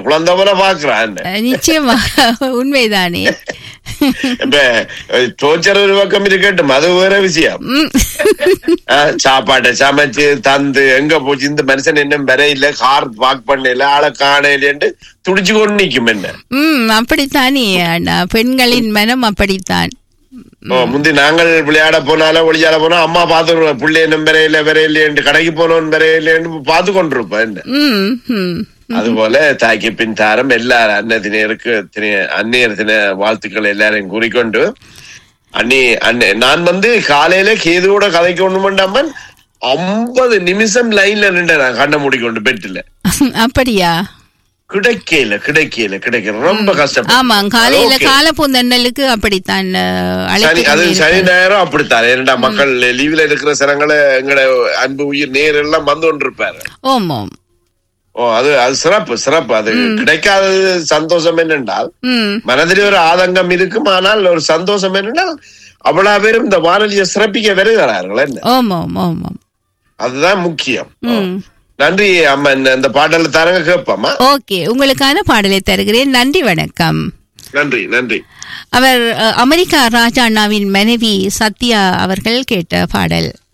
குழந்தை போல பாக்குறான் அஹ், நிச்சயமாக உண்மைதானே இப்ப டோர்ச்சர் ஒரு பக்கம் இருக்கட்டும் அது வேற விஷயம் ம். அஹ், சாப்பாட்டை சமைச்சு தந்து எங்க போச்சு இந்த மனுஷன் என்ன வர இல்ல கார் பார்க் பண்ணல ஆளை காணலன்ட்டு துடிச்சு கொண்டு நிக்கும் என்ன ம் அப்படித்தானே அண்ணா பெண்களின் மனம் அப்படித்தான் ஓ, முந்தி நாங்கள் விளையாட போனாலும் ஒளியாட போனா அம்மா பாத்து பிள்ளை என்ன வரையில வரையிலேன்னு கடைக்கு போனோம் வரையிலேன்னு பார்த்து கொண்டிருப்பேன் என்ன ம் ம் அதுபோல தாய்க்கு பின் தாரம் எல்லாரும் அன்னதினருக்கு அந்நியர் தின வாழ்த்துக்கள் எல்லாரையும் கூறிக்கொண்டு அன்னி அன்னை நான் வந்து காலையில கேதுவோட கதைக்கு ஒண்ணு பண்ணாமன் ஐம்பது நிமிஷம் லைன்ல நின்று நான் கண்ணை மூடிக்கொண்டு பெட்டில அப்படியா கிடைக்கல கிடைக்கல கிடைக்கல ரொம்ப கஷ்டம் ஆமா காலையில காலப்பூந்தண்டலுக்கு அப்படித்தான் அஹ், சனி அது அழைத்து சனி நேரம் அப்படித்தான் ஏன்னா மக்கள் லீவ்ல இருக்கிற சனங்களை எங்கட அன்பு உயிர் நேர் எல்லாம் வந்து கொண்டிருப்பாரு ஓம் ஓம் ஓ அது அது சிறப்பு சிறப்பு அது கிடைக்காதது சந்தோஷம் என்னென்றால் ம் மனதில் ஒரு ஆதங்கம் இருக்கும் ஆனால் ஒரு சந்தோஷம் என்னென்றால் அவ்வளவு பேரும் இந்த வானொலியை சிறப்பிக்க வருகிறார்கள் என்ன ஓம் ஓம் ஓம் ஓம் அதுதான் முக்கியம் ம் நன்றி அம்மா இந்த- இந்த பாடல தரங்க கேட்போமா ஓகே உங்களுக்கான பாடலை தருகிறேன் நன்றி வணக்கம் நன்றி நன்றி அவர் அஹ், அமெரிக்கா ராஜா அண்ணாவின் மனைவி சத்யா அவர்கள் கேட்ட பாடல்